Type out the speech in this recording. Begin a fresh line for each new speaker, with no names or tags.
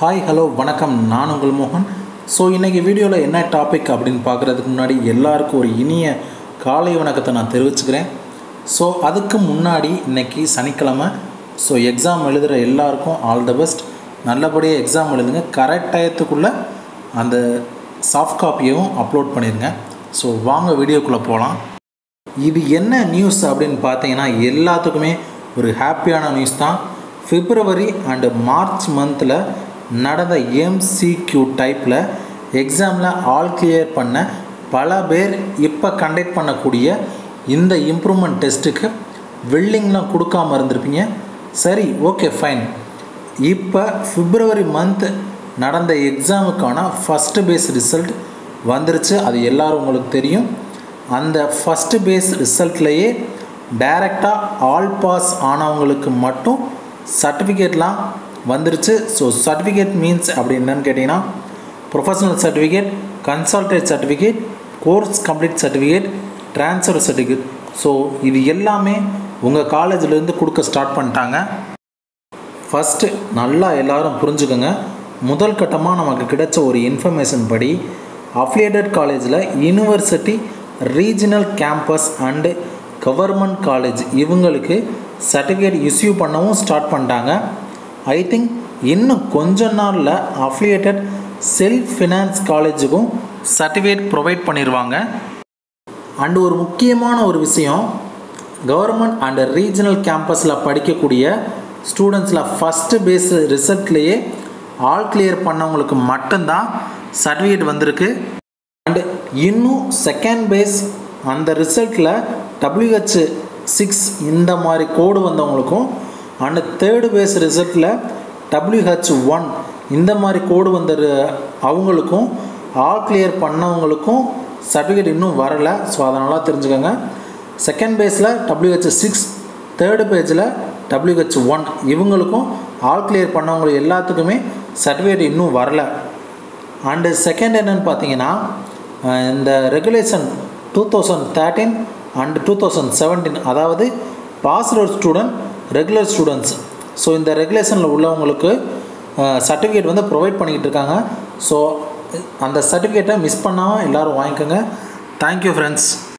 hi hello வணக்கம் நான் உங்கள் மோகன் ஸோ இன்றைக்கி வீடியோவில் என்ன டாபிக் அப்படின்னு பார்க்குறதுக்கு முன்னாடி எல்லாருக்கும் ஒரு இனிய காலை வணக்கத்தை நான் தெரிவிச்சுக்கிறேன் ஸோ அதுக்கு முன்னாடி இன்றைக்கி சனிக்கிழமை ஸோ எக்ஸாம் எழுதுகிற எல்லாருக்கும் ஆல் த பெஸ்ட் நல்லபடியாக எக்ஸாம் எழுதுங்க கரெக்ட் டயத்துக்குள்ளே அந்த சாஃப்ட் காப்பியவும் அப்லோட் பண்ணிடுங்க ஸோ வாங்க வீடியோக்குள்ளே போகலாம் இது என்ன நியூஸ் அப்படின்னு பார்த்தீங்கன்னா எல்லாத்துக்குமே ஒரு ஹாப்பியான நியூஸ் தான் பிப்ரவரி அண்டு மார்ச் மந்தில் நடந்த எம்சிக்யூ டைப்பில் எக்ஸாமில் ஆல் கிளியர் பண்ண பல பேர் இப்போ கண்டக்ட் பண்ணக்கூடிய இந்த இம்ப்ரூவ்மெண்ட் டெஸ்ட்டுக்கு வெல்லிங்லாம் கொடுக்காம இருந்திருப்பீங்க சரி ஓகே ஃபைன் இப்போ பிப்ரவரி மந்த் நடந்த எக்ஸாமுக்கான ஃபஸ்ட்டு பேஸ் ரிசல்ட் வந்துருச்சு அது எல்லோரும் உங்களுக்கு தெரியும் அந்த ஃபஸ்ட்டு பேஸ் ரிசல்ட்லேயே டைரெக்டாக ஆல் பாஸ் ஆனவங்களுக்கு மட்டும் சர்டிஃபிகேட்லாம் வந்துருச்சு ஸோ சர்டிஃபிகேட் மீன்ஸ் அப்படி என்னன்னு கேட்டிங்கன்னா professional certificate consolidated certificate course complete certificate transfer certificate so இது எல்லாமே உங்கள் காலேஜிலேருந்து கொடுக்க ஸ்டார்ட் பண்ணிட்டாங்க ஃபஸ்ட்டு நல்லா எல்லாரும் புரிஞ்சுக்கோங்க முதல் கட்டமாக நமக்கு கிடைச்ச ஒரு இன்ஃபர்மேஷன் படி அஃபிலியேட்டட் காலேஜில் university regional campus and government college இவங்களுக்கு சர்டிஃபிகேட் இஸ்யூ பண்ணவும் ஸ்டார்ட் பண்ணிட்டாங்க ஐ திங்க் இன்னும் கொஞ்ச நாளில் அஃபிலியேட்டட் செல்ஃப் ஃபினான்ஸ் காலேஜுக்கும் சர்டிஃபிகேட் ப்ரொவைட் பண்ணிடுவாங்க அண்டு ஒரு முக்கியமான ஒரு விஷயம் கவர்மெண்ட் அண்ட் ரீஜனல் கேம்பஸில் படிக்கக்கூடிய ஸ்டூடெண்ட்ஸில் ஃபஸ்ட்டு பேஸ் ரிசல்ட்லேயே ஆல் கிளியர் பண்ணவங்களுக்கு மட்டும்தான் சர்டிஃபிகேட் வந்திருக்கு அண்டு இன்னும் செகண்ட் பேஸ் அந்த ரிசல்ட்டில் டபிள்யூஹெச் சிக்ஸ் இந்த மாதிரி கோடு வந்தவங்களுக்கும் அண்டு தேர்டு பேஸ் ரிசல்ட்டில் டபிள்யூஹெச் ஒன் இந்த மாதிரி கோடு வந்த அவங்களுக்கும் ஆல் கிளியர் பண்ணவங்களுக்கும் சர்டிஃபிகேட் இன்னும் வரலை ஸோ அதனால் தெரிஞ்சுக்கோங்க செகண்ட் பேஸில் டபிள்யூஹெச் சிக்ஸ் தேர்டு பேஜில் டபிள்யூஹெச் ஒன் இவங்களுக்கும் ஆல் கிளியர் பண்ணவங்களுக்கு எல்லாத்துக்குமே சர்டிஃபிகேட் இன்னும் வரலை அண்டு செகண்ட் என்னென்னு பார்த்தீங்கன்னா இந்த regulation two thousand thirteen and two thousand seventeen அதாவது passed out student regular students so இந்த ரெகுலேஷனில் உள்ளவங்களுக்கு சர்டிஃபிகேட் வந்து ப்ரொவைட் பண்ணிக்கிட்டு இருக்காங்க ஸோ அந்த சர்டிஃபிகேட்டை மிஸ் பண்ணாமல் எல்லோரும் வாங்கிக்கோங்க தேங்க்யூ ஃப்ரெண்ட்ஸ்